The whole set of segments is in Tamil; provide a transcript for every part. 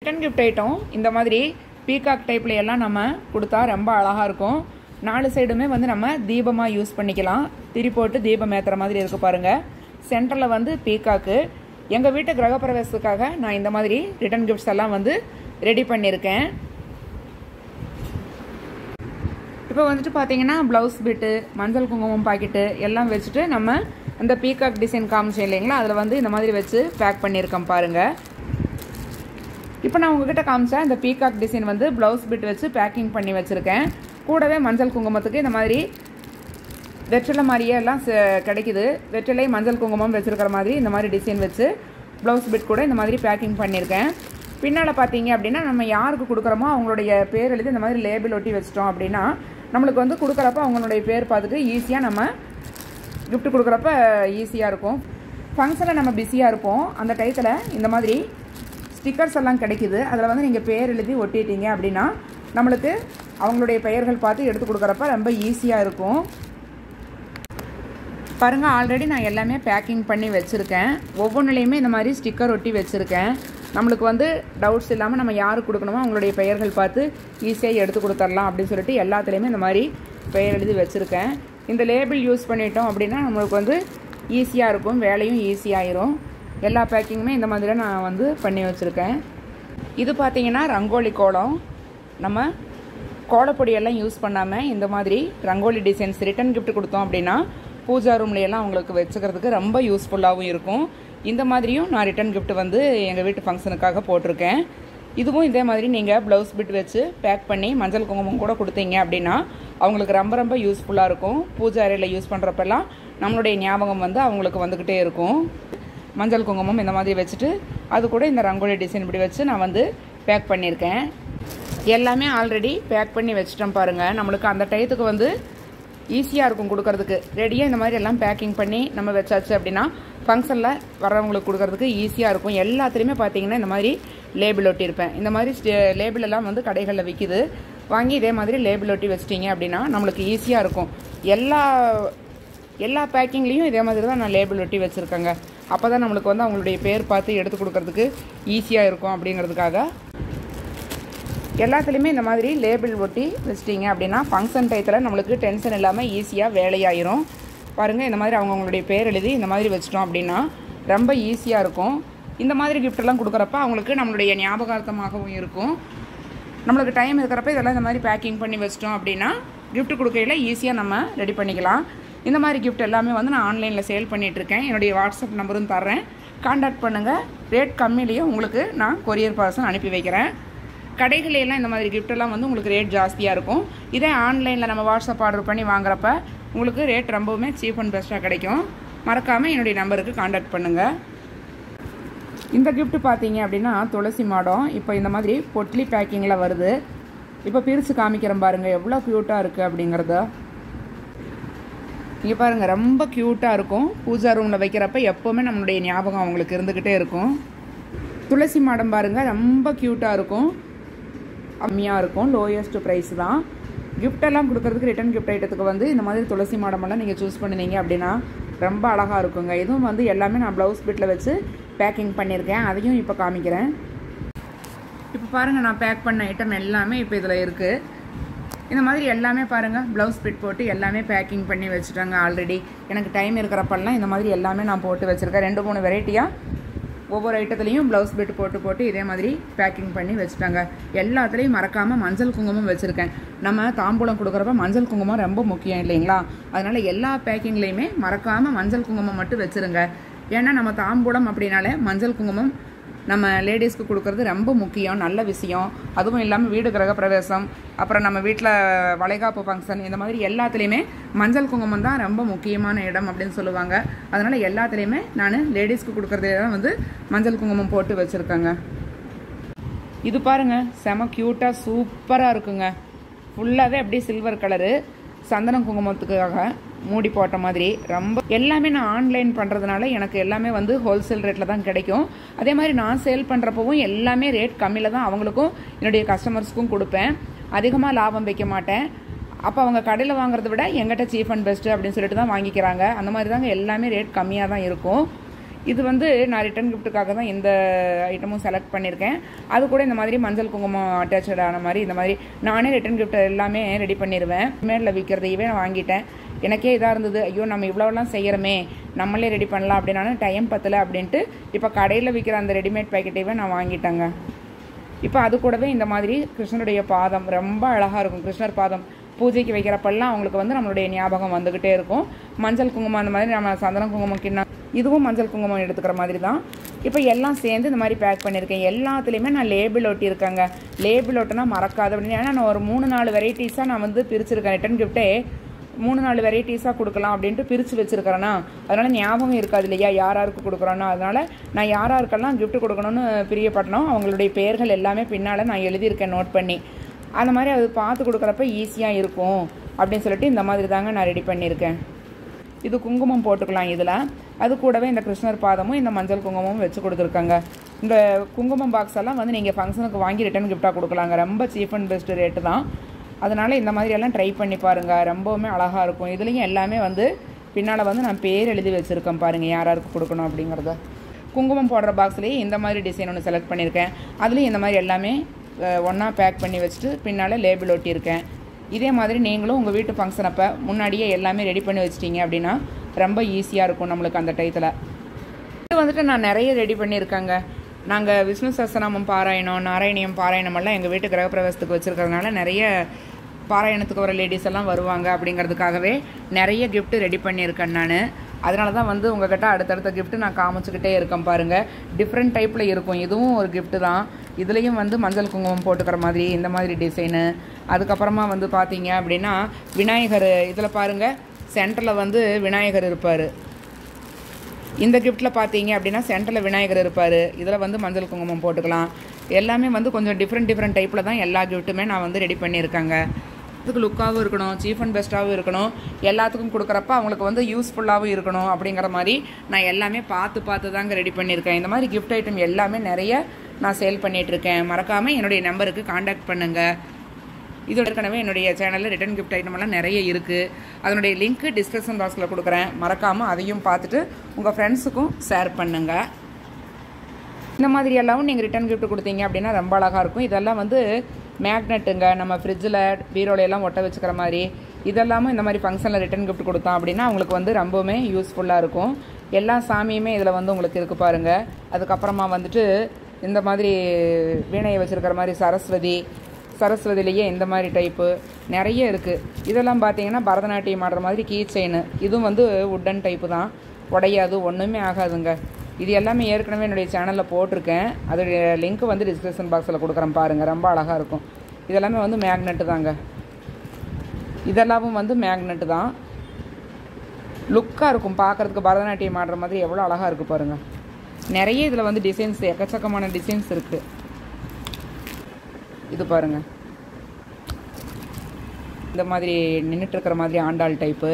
ரிட்டன் கிஃப்ட் ஐட்டம் இந்த மாதிரி பீகாக் டைப்ல எல்லாம் நம்ம கொடுத்தா ரொம்ப அழகாக இருக்கும் நாலு சைடுமே வந்து நம்ம தீபமாக யூஸ் பண்ணிக்கலாம் திரி போட்டு தீபம் ஏற்றுற மாதிரி இருக்கு பாருங்க சென்டரில் வந்து பீகாக்கு எங்கள் வீட்டு கிரகப்பிரவேசத்துக்காக நான் இந்த மாதிரி ரிட்டன் கிஃப்ட்ஸ் எல்லாம் வந்து ரெடி பண்ணியிருக்கேன் இப்போ வந்துட்டு பார்த்தீங்கன்னா ப்ளவுஸ் பிட்டு மஞ்சள் குங்குமம் பாக்கெட்டு எல்லாம் வச்சுட்டு நம்ம அந்த பீகாக் டிசைன் காமிச்சோம் இல்லைங்களா அதில் வந்து இந்த மாதிரி வச்சு பேக் பண்ணியிருக்கேன் பாருங்கள் இப்போ நான் உங்ககிட்ட காமிச்சேன் இந்த பீகாக் டிசைன் வந்து ப்ளவுஸ் பிட் வச்சு பேக்கிங் பண்ணி வச்சுருக்கேன் கூடவே மஞ்சள் குங்குமத்துக்கு இந்த மாதிரி வெற்றிலை மாதிரியே எல்லாம் ச- கிடைக்குது வெற்றிலை மஞ்சள் குங்குமம் வச்சுருக்கிற மாதிரி இந்த மாதிரி டிசைன் வச்சு ப்ளவுஸ் பிட் கூட இந்த மாதிரி பேக்கிங் பண்ணியிருக்கேன் பின்னால் பார்த்தீங்க அப்படின்னா நம்ம யாருக்கு கொடுக்குறோமோ அவங்களுடைய பேர் எழுதி இந்த மாதிரி லேபிள் ஒட்டி வச்சிட்டோம் அப்படின்னா நம்மளுக்கு வந்து கொடுக்குறப்ப அவங்களுடைய பேர் பார்த்துட்டு ஈஸியாக நம்ம gift கொடுக்குறப்ப ஈஸியாக இருக்கும் ஃபங்க்ஷனில் நம்ம பிஸியாக இருப்போம் அந்த டயத்தில் இந்த மாதிரி ஸ்டிக்கர்ஸ் எல்லாம் கிடைக்குது அதில் வந்து நீங்கள் பேர் எழுதி ஒட்டிட்டீங்க அப்படின்னா நம்மளுக்கு அவங்களுடைய பெயர்கள் பார்த்து எடுத்து கொடுக்குறப்ப ரொம்ப ஈஸியாக இருக்கும் பாருங்கள் ஆல்ரெடி நான் எல்லாமே பேக்கிங் பண்ணி வச்சுருக்கேன் ஒவ்வொன்றுலேயுமே இந்த மாதிரி ஸ்டிக்கர் ஒட்டி வச்சுருக்கேன் நம்மளுக்கு வந்து டவுட்ஸ் இல்லாமல் நம்ம யாருக்கு கொடுக்கணுமோ அவங்களுடைய பெயர்கள் பார்த்து ஈஸியாக எடுத்து கொடுத்துடலாம் அப்படின்னு சொல்லிட்டு எல்லாத்துலேயுமே இந்த மாதிரி பெயர் எழுதி வச்சுருக்கேன் இந்த லேபிள் யூஸ் பண்ணிட்டோம் அப்படின்னா நம்மளுக்கு வந்து ஈஸியாக இருக்கும் வேலையும் ஈஸியாயிரும் எல்லா பேக்கிங்குமே இந்த மாதிரி நான் வந்து பண்ணி வச்சுருக்கேன் இது பார்த்தீங்கன்னா ரங்கோலி கோலம் நம்ம கோலப்பொடியெல்லாம் யூஸ் பண்ணாமல் இந்த மாதிரி ரங்கோலி டிசைன்ஸ் ரிட்டன் gift கொடுத்தோம் அப்படின்னா பூஜா ரூம்ல எல்லாம் உங்களுக்கு வச்சுக்கிறதுக்கு ரொம்ப யூஸ்ஃபுல்லாகவும் இருக்கும் இந்த மாதிரியும் நான் ரிட்டன் gift வந்து எங்கள் வீட்டு ஃபங்க்ஷனுக்காக போட்டிருக்கேன் இதுவும் இதே மாதிரி நீங்கள் ப்ளவுஸ் பிட் வச்சு பேக் பண்ணி மஞ்சள் குங்குமம் கூட கொடுத்தீங்க அப்படின்னா அவங்களுக்கு ரொம்ப ரொம்ப யூஸ்ஃபுல்லாக இருக்கும் பூஜை அறையில் யூஸ் பண்ணுறப்பெல்லாம் நம்மளுடைய ஞாபகம் வந்து அவங்களுக்கு வந்துக்கிட்டே இருக்கும் மஞ்சள் குங்குமம் இந்த மாதிரி வச்சுட்டு அது கூட இந்த ரங்கோலி டிசைன் இப்படி வச்சு நான் வந்து பேக் பண்ணியிருக்கேன் எல்லாமே ஆல்ரெடி பேக் பண்ணி வச்சிட்டோம் பாருங்கள் நம்மளுக்கு அந்த டயத்துக்கு வந்து ஈஸியாக இருக்கும் கொடுக்கறதுக்கு ரெடியாக இந்த மாதிரி எல்லாம் பேக்கிங் பண்ணி நம்ம வச்சாச்சு அப்படின்னா ஃபங்க்ஷனில் வர்றவங்களுக்கு கொடுக்கறதுக்கு ஈஸியாக இருக்கும் எல்லாத்துலேயுமே பார்த்தீங்கன்னா இந்த மாதிரி லேபிள் ஒட்டியிருப்பேன் இந்த மாதிரி லேபிள் எல்லாம் வந்து கடைகளில் விற்கிது வாங்கி இதே மாதிரி லேபிள் ஒட்டி வச்சிட்டிங்க அப்படின்னா நம்மளுக்கு ஈஸியாக இருக்கும் எல்லா எல்லா பேக்கிங்லேயும் இதே மாதிரி தான் நான் லேபிள் ஒட்டி வச்சுருக்கேங்க அப்போ தான் நம்மளுக்கு வந்து அவங்களுடைய பேர் பார்த்து எடுத்து கொடுக்கறதுக்கு ஈஸியாக இருக்கும் அப்படிங்கிறதுக்காக எல்லாத்துலேயுமே இந்த மாதிரி லேபிள் ஒட்டி வச்சிட்டிங்க அப்படின்னா ஃபங்க்ஷன் டயத்தில் நம்மளுக்கு டென்ஷன் இல்லாமல் ஈஸியாக வேலையாயிரும் பாருங்கள் இந்த மாதிரி அவங்கவுங்களுடைய பேர் எழுதி இந்த மாதிரி வச்சிட்டோம் அப்படின்னா ரொம்ப ஈஸியாக இருக்கும் இந்த மாதிரி கிஃப்டெல்லாம் கொடுக்குறப்ப அவங்களுக்கு நம்மளுடைய ஞாபகார்த்தமாகவும் இருக்கும் நம்மளுக்கு டைம் இருக்கிறப்ப இதெல்லாம் இந்த மாதிரி பேக்கிங் பண்ணி வச்சிட்டோம் அப்படின்னா gift கொடுக்கையில ஈஸியாக நம்ம ரெடி பண்ணிக்கலாம் இந்த மாதிரி gift எல்லாமே வந்து நான் ஆன்லைனில் சேல் பண்ணிகிட்ருக்கேன் என்னுடைய வாட்ஸ்அப் நம்பரும் தர்றேன் காண்டாக்ட் பண்ணுங்கள் ரேட் கம்மியிலேயே உங்களுக்கு நான் கொரியர் பார்சல் அனுப்பி வைக்கிறேன் கடைகளில் எல்லாம் இந்த மாதிரி gift எல்லாம் வந்து உங்களுக்கு ரேட் ஜாஸ்தியாக இருக்கும் இதே ஆன்லைனில் நம்ம வாட்ஸ்அப் ஆர்டர் பண்ணி வாங்குறப்ப உங்களுக்கு ரேட் ரொம்பவுமே சீப் அண்ட் பெஸ்ட்டாக கிடைக்கும் மறக்காமல் என்னுடைய நம்பருக்கு காண்டாக்ட் பண்ணுங்கள் இந்த gift பார்த்தீங்க அப்படின்னா துளசி மாடம் இப்போ இந்த மாதிரி பொட்லி பேக்கிங்கில் வருது இப்போ பிரித்து காமிக்கிறேன் பாருங்கள் எவ்வளோ க்யூட்டாக இருக்குது அப்படிங்கிறத இங்கே பாருங்கள் ரொம்ப க்யூட்டாக இருக்கும் பூஜா ரூமில் வைக்கிறப்ப எப்போவுமே நம்மளுடைய ஞாபகம் அவங்களுக்கு இருந்துக்கிட்டே இருக்கும் துளசி மாடம் பாருங்கள் ரொம்ப க்யூட்டாக இருக்கும் கம்மியாக இருக்கும் லோயஸ்ட் ப்ரைஸ் தான் gift எல்லாம் கொடுக்கறதுக்கு ரிட்டன் gift ஐட்டத்துக்கு வந்து இந்த மாதிரி துளசி மாடமெல்லாம் நீங்கள் சூஸ் பண்ணினீங்க அப்படின்னா ரொம்ப அழகாக இருக்குங்க இதுவும் வந்து எல்லாமே நான் ப்ளவுஸ் பிட்டில் வச்சு பேக்கிங் பண்ணியிருக்கேன் அதையும் இப்போ காமிக்கிறேன் இப்போ பாருங்கள் நான் பேக் பண்ண ஐட்டம் எல்லாமே இப்போ இதில் இருக்குது இந்த மாதிரி எல்லாமே பாருங்கள் ப்ளவுஸ் பிட் போட்டு எல்லாமே பேக்கிங் பண்ணி வச்சுட்டாங்க ஆல்ரெடி எனக்கு டைம் இருக்கிறப்பெல்லாம் இந்த மாதிரி எல்லாமே நான் போட்டு வச்சுருக்கேன் ரெண்டு மூணு வெரைட்டியாக ஒவ்வொரு ஐட்டத்துலேயும் ப்ளவுஸ் பிட் போட்டு போட்டு இதே மாதிரி பேக்கிங் பண்ணி வச்சுட்டாங்க எல்லாத்துலேயும் மறக்காமல் மஞ்சள் குங்குமம் வச்சுருக்கேன் நம்ம தாம்பூலம் கொடுக்குறப்ப மஞ்சள் குங்குமம் ரொம்ப முக்கியம் இல்லைங்களா அதனால் எல்லா பேக்கிங்லேயுமே மறக்காமல் மஞ்சள் குங்குமம் மட்டும் வச்சுருங்க ஏன்னா நம்ம தாம்பூலம் அப்படின்னாலே மஞ்சள் குங்குமம் நம்ம லேடிஸ்க்கு கொடுக்கறது ரொம்ப முக்கியம் நல்ல விஷயம் அதுவும் இல்லாமல் வீடு கிரக பிரவேசம் அப்புறம் நம்ம வீட்டில் வளைகாப்பு ஃபங்க்ஷன் இந்த மாதிரி எல்லாத்துலேயுமே மஞ்சள் குங்குமம் தான் ரொம்ப முக்கியமான இடம் அப்படின்னு சொல்லுவாங்க அதனால் எல்லாத்துலேயுமே நான் லேடிஸ்க்கு கொடுக்குறதே தான் வந்து மஞ்சள் குங்குமம் போட்டு வச்சுருக்கேங்க இது பாருங்க செம க்யூட்டாக சூப்பராக இருக்குங்க ஃபுல்லாகவே அப்படியே சில்வர் கலரு சந்தனம் குங்குமத்துக்காக மூடி போட்ட மாதிரி ரொம்ப எல்லாமே நான் ஆன்லைன் பண்ணுறதுனால எனக்கு எல்லாமே வந்து ஹோல்சேல் ரேட்டில் தான் கிடைக்கும் அதே மாதிரி நான் சேல் பண்ணுறப்பவும் எல்லாமே ரேட் கம்மியில் தான் அவங்களுக்கும் என்னுடைய கஸ்டமர்ஸ்க்கும் கொடுப்பேன் அதிகமாக லாபம் வைக்க மாட்டேன் அப்போ அவங்க கடையில் வாங்குறத விட எங்கிட்ட சீப் அண்ட் பெஸ்ட்டு அப்படின்னு சொல்லிட்டு தான் வாங்கிக்கிறாங்க அந்த மாதிரி தாங்க எல்லாமே ரேட் கம்மியாக தான் இருக்கும் இது வந்து நான் ரிட்டன் கிஃப்ட்டுக்காக தான் இந்த ஐட்டமும் செலக்ட் பண்ணியிருக்கேன் அது கூட இந்த மாதிரி மஞ்சள் குங்குமம் அட்டாச்சட் ஆன மாதிரி இந்த மாதிரி நானே ரிட்டன் கிஃப்ட் எல்லாமே ரெடி பண்ணிடுவேன் மேலில் விற்கிறதையவே நான் வாங்கிட்டேன் எனக்கே இதாக இருந்தது ஐயோ நம்ம இவ்வளோலாம் செய்கிறோமே நம்மளே ரெடி பண்ணலாம் அப்படின்னாலும் டைம் பத்தலை அப்படின்ட்டு இப்போ கடையில் விற்கிற அந்த ரெடிமேட் பேக்கெட்டையே நான் வாங்கிட்டேங்க இப்போ அது கூடவே இந்த மாதிரி கிருஷ்ணருடைய பாதம் ரொம்ப அழகாக இருக்கும் கிருஷ்ணர் பாதம் பூஜைக்கு வைக்கிறப்பெல்லாம் அவங்களுக்கு வந்து நம்மளுடைய ஞாபகம் வந்துக்கிட்டே இருக்கும் மஞ்சள் குங்குமம் அந்த மாதிரி நம்ம சந்தனம் குங்குமம் கிண்ணம் இதுவும் மஞ்சள் குங்குமம் எடுத்துக்கிற மாதிரி தான் இப்போ எல்லாம் சேர்ந்து இந்த மாதிரி பேக் பண்ணியிருக்கேன் எல்லாத்துலேயுமே நான் லேபிள் ஒட்டியிருக்கேங்க லேபிள் ஒட்டினா மறக்காது அப்படின்னு ஏன்னா நான் ஒரு மூணு நாலு வெரைட்டிஸாக நான் வந்து பிரிச்சிருக்கேன் ரிட்டன் கிஃப்ட்டே மூணு நாலு வெரைட்டிஸாக கொடுக்கலாம் அப்படின்ட்டு பிரித்து வச்சுருக்கிறேன்னா அதனால் ஞாபகம் இருக்காது இல்லையா யார் யாருக்கு கொடுக்குறோன்னா அதனால் நான் யார் யாருக்கெல்லாம் gift கொடுக்கணும்னு பிரியப்பட்டனோ அவங்களுடைய பெயர்கள் எல்லாமே பின்னால் நான் எழுதியிருக்கேன் நோட் பண்ணி அந்த மாதிரி அது பார்த்து கொடுக்குறப்ப ஈஸியாக இருக்கும் அப்படின்னு சொல்லிட்டு இந்த மாதிரி தாங்க நான் ரெடி பண்ணியிருக்கேன் இது குங்குமம் போட்டுக்கலாம் இதில் அது கூடவே இந்த கிருஷ்ணர் பாதமும் இந்த மஞ்சள் குங்குமமும் வச்சு கொடுத்துருக்காங்க இந்த குங்குமம் பாக்ஸ் எல்லாம் வந்து நீங்கள் ஃபங்க்ஷனுக்கு வாங்கி ரிட்டர்ன் கிஃப்டாக கொடுக்கலாங்க ரொம்ப சீப் அண்ட் பெஸ்ட் ரேட்டு தான் அதனால் இந்த மாதிரி எல்லாம் ட்ரை பண்ணி பாருங்கள் ரொம்பவுமே அழகாக இருக்கும் இதுலேயும் எல்லாமே வந்து பின்னால் வந்து நான் பேர் எழுதி வச்சுருக்கேன் பாருங்கள் யார் யாருக்கு கொடுக்கணும் அப்படிங்கிறத குங்குமம் போடுற பாக்ஸ்லேயே இந்த மாதிரி டிசைன் ஒன்று செலக்ட் பண்ணியிருக்கேன் அதுலேயும் இந்த மாதிரி எல்லாமே ஒன்றா பேக் பண்ணி வச்சுட்டு பின்னால் லேபிள் ஒட்டியிருக்கேன் இதே மாதிரி நீங்களும் உங்கள் வீட்டு ஃபங்க்ஷன் அப்போ முன்னாடியே எல்லாமே ரெடி பண்ணி வச்சிட்டீங்க அப்படின்னா ரொம்ப ஈஸியாக இருக்கும் நம்மளுக்கு அந்த டயத்தில் இது வந்துட்டு நான் நிறைய ரெடி பண்ணியிருக்கேங்க நாங்கள் விஷ்ணு சஹஸ்ரநாமம் பாராயணம் நாராயணியம் பாராயணம் எல்லாம் எங்கள் வீட்டு கிரகப்பிரவேசத்துக்கு வச்சுருக்கிறதுனால நிறைய பாராயணத்துக்கு வர லேடிஸ் எல்லாம் வருவாங்க அப்படிங்கிறதுக்காகவே நிறைய gift ரெடி பண்ணியிருக்கேன் நான் அதனால தான் வந்து உங்ககிட்ட அடுத்தடுத்த gift நான் காமிச்சுக்கிட்டே இருக்கேன் பாருங்கள் டிஃப்ரெண்ட் டைப்பில் இருக்கும் இதுவும் ஒரு gift தான் இதுலேயும் வந்து மஞ்சள் குங்குமம் போட்டுக்கிற மாதிரி இந்த மாதிரி டிசைனு அதுக்கப்புறமா வந்து பார்த்தீங்க அப்படின்னா விநாயகர் இதில் பாருங்கள் சென்டரில் வந்து விநாயகர் இருப்பார் இந்த கிஃப்ட்டில் பார்த்தீங்க அப்படின்னா சென்டரில் விநாயகர் இருப்பார் இதில் வந்து மஞ்சள் குங்குமம் போட்டுக்கலாம் எல்லாமே வந்து கொஞ்சம் டிஃப்ரெண்ட் டிஃப்ரெண்ட் டைப்பில் தான் எல்லா கிஃப்ட்டுமே நான் வந்து ரெடி பண்ணியிருக்கேங்க இதுக்கு லுக்காகவும் இருக்கணும் சீஃப் அண்ட் பெஸ்ட்டாகவும் இருக்கணும் எல்லாத்துக்கும் கொடுக்குறப்ப அவங்களுக்கு வந்து யூஸ்ஃபுல்லாகவும் இருக்கணும் அப்படிங்கிற மாதிரி நான் எல்லாமே பார்த்து பார்த்து தாங்க ரெடி பண்ணியிருக்கேன் இந்த மாதிரி கிஃப்ட் ஐட்டம் எல்லாமே நிறைய நான் சேல் பண்ணிகிட்ருக்கேன் மறக்காமல் என்னுடைய நம்பருக்கு காண்டாக்ட் பண்ணுங்கள் இது ஏற்கனவே என்னுடைய சேனலில் ரிட்டன் கிஃப்ட் ஐட்டம் எல்லாம் நிறைய இருக்குது அதனுடைய லிங்க் டிஸ்கிரிப்ஷன் பாக்ஸில் கொடுக்குறேன் மறக்காமல் அதையும் பார்த்துட்டு உங்கள் ஃப்ரெண்ட்ஸுக்கும் ஷேர் பண்ணுங்கள் இந்த மாதிரி எல்லாம் நீங்கள் ரிட்டன் கிஃப்ட் கொடுத்தீங்க அப்படின்னா ரொம்ப அழகாக இருக்கும் இதெல்லாம் வந்து மேக்னெட்டுங்க நம்ம ஃப்ரிட்ஜில் பீரோல எல்லாம் ஒட்ட வச்சுக்கிற மாதிரி இதெல்லாமும் இந்த மாதிரி ஃபங்க்ஷனில் ரிட்டன் கிஃப்ட் கொடுத்தோம் அப்படின்னா அவங்களுக்கு வந்து ரொம்பவுமே யூஸ்ஃபுல்லாக இருக்கும் எல்லா சாமியுமே இதில் வந்து உங்களுக்கு இருக்கு பாருங்கள் அதுக்கப்புறமா வந்துட்டு இந்த மாதிரி வீணையை வச்சுருக்கிற மாதிரி சரஸ்வதி சரஸ்வதிலேயே இந்த மாதிரி டைப்பு நிறைய இருக்குது இதெல்லாம் பார்த்தீங்கன்னா பரதநாட்டியம் ஆடுற மாதிரி கீ செயின் இதுவும் வந்து உட்டன் டைப்பு தான் உடையாது ஒன்றுமே ஆகாதுங்க இது எல்லாமே ஏற்கனவே என்னுடைய சேனலில் போட்டிருக்கேன் அதோடைய லிங்க் வந்து டிஸ்கிரிப்ஷன் பாக்ஸில் கொடுக்குறேன் பாருங்கள் ரொம்ப அழகாக இருக்கும் இதெல்லாமே வந்து மேக்னெட்டு தாங்க இதெல்லாமும் வந்து மேக்னெட்டு தான் லுக்காக இருக்கும் பார்க்குறதுக்கு பரதநாட்டியம் ஆடுற மாதிரி எவ்வளோ அழகாக இருக்குது பாருங்கள் நிறைய இதில் வந்து டிசைன்ஸ் எக்கச்சக்கமான டிசைன்ஸ் இருக்குது இது பாருங்க இந்த மாதிரி நின்றுட்டு இருக்கிற மாதிரி ஆண்டாள் டைப்பு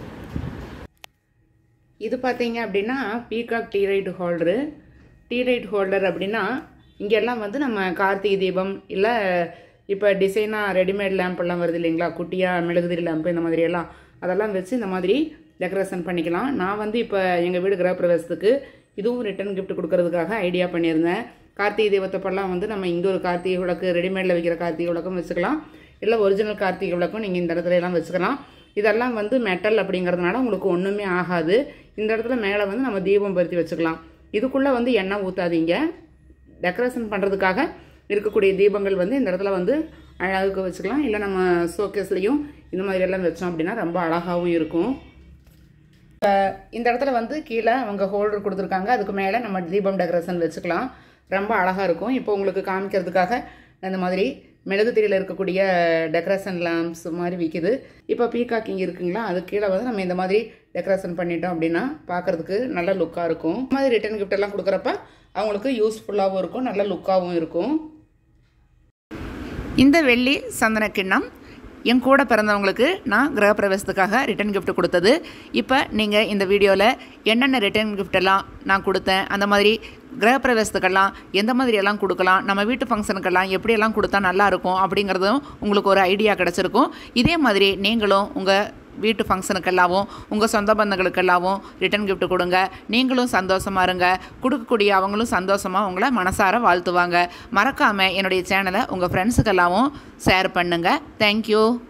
இது பார்த்தீங்க அப்படின்னா peacock tea light holder tea light holder அப்படின்னா இங்கெல்லாம் வந்து நம்ம கார்த்திகை தீபம் இல்லை இப்போ டிசைனாக ரெடிமேட் லேம்ப் எல்லாம் வருது இல்லைங்களா குட்டியாக மெழுகுதிரி லேம்ப் இந்த மாதிரி எல்லாம் அதெல்லாம் வச்சு இந்த மாதிரி டெக்கரேஷன் பண்ணிக்கலாம் நான் வந்து இப்போ எங்கள் வீடு கிரகப்பிரவேசத்துக்கு இதுவும் ரிட்டன் gift கொடுக்கறதுக்காக ஐடியா பண்ணியிருந்தேன் கார்த்திகை தீபத்தப்பெல்லாம் வந்து நம்ம இங்கே ஒரு கார்த்திகை விளக்கு ரெடிமேடில் வைக்கிற கார்த்திகை விளக்கும் வச்சுக்கலாம் இல்லை ஒரிஜினல் கார்த்திகை விளக்கும் நீங்கள் இந்த இடத்துல எல்லாம் வச்சுக்கலாம் இதெல்லாம் வந்து மெட்டல் அப்படிங்கிறதுனால உங்களுக்கு ஒன்றுமே ஆகாது இந்த இடத்துல மேலே வந்து நம்ம தீபம் பருத்தி வச்சுக்கலாம் இதுக்குள்ளே வந்து எண்ணெய் ஊற்றாதீங்க டெக்கரேஷன் பண்ணுறதுக்காக இருக்கக்கூடிய தீபங்கள் வந்து இந்த இடத்துல வந்து அழகுக்கு வச்சுக்கலாம் இல்லை நம்ம ஷோகேஸ்லேயும் இந்த மாதிரி எல்லாம் வச்சோம் அப்படின்னா ரொம்ப அழகாகவும் இருக்கும் இப்ப இந்த இடத்துல வந்து கீழே அவங்க ஹோல்டர் கொடுத்துருக்காங்க அதுக்கு மேலே நம்ம தீபம் டெக்கரேஷன் வச்சுக்கலாம் ரொம்ப அழகாக இருக்கும் இப்போ உங்களுக்கு காமிக்கிறதுக்காக இந்த மாதிரி மெழுகுத்திரியில் இருக்கக்கூடிய டெக்கரேஷன் லேம்ப்ஸ் மாதிரி விற்கிது இப்போ பீகாக்கிங் இருக்குங்களா அது கீழே வந்து நம்ம இந்த மாதிரி டெக்கரேஷன் பண்ணிட்டோம் அப்படின்னா பார்க்கறதுக்கு நல்ல லுக்காக இருக்கும் இந்த மாதிரி ரிட்டன் gift எல்லாம் கொடுக்குறப்ப அவங்களுக்கு யூஸ்ஃபுல்லாகவும் இருக்கும் நல்ல லுக்காகவும் இருக்கும் இந்த வெள்ளி சந்தன கிண்ணம் என் கூட பிறந்தவங்களுக்கு நான் கிரகப்பிரவேசத்துக்காக ரிட்டன் gift கொடுத்தது இப்போ நீங்கள் இந்த வீடியோவில் என்னென்ன ரிட்டன் gift எல்லாம் நான் கொடுத்தேன் அந்த மாதிரி கிரகப்பிரவேசத்துக்கெல்லாம் எந்த மாதிரி எல்லாம் கொடுக்கலாம் நம்ம வீட்டு ஃபங்க்ஷனுக்கெல்லாம் எப்படியெல்லாம் கொடுத்தா நல்லா இருக்கும் அப்படிங்கிறதும் உங்களுக்கு ஒரு ஐடியா கிடச்சிருக்கும் இதே மாதிரி நீங்களும் உங்கள் வீட்டு ஃபங்க்ஷனுக்கெல்லாவும் உங்கள் சொந்த பந்தங்களுக்கெல்லாவும் ரிட்டன் gift கொடுங்க நீங்களும் சந்தோஷமா இருங்க கொடுக்கக்கூடிய அவங்களும் சந்தோஷமாக உங்களை மனசார வாழ்த்துவாங்க மறக்காமல் என்னுடைய சேனலை உங்கள் ஃப்ரெண்ட்ஸுக்கெல்லாவும் ஷேர் பண்ணுங்கள் தேங்க்யூ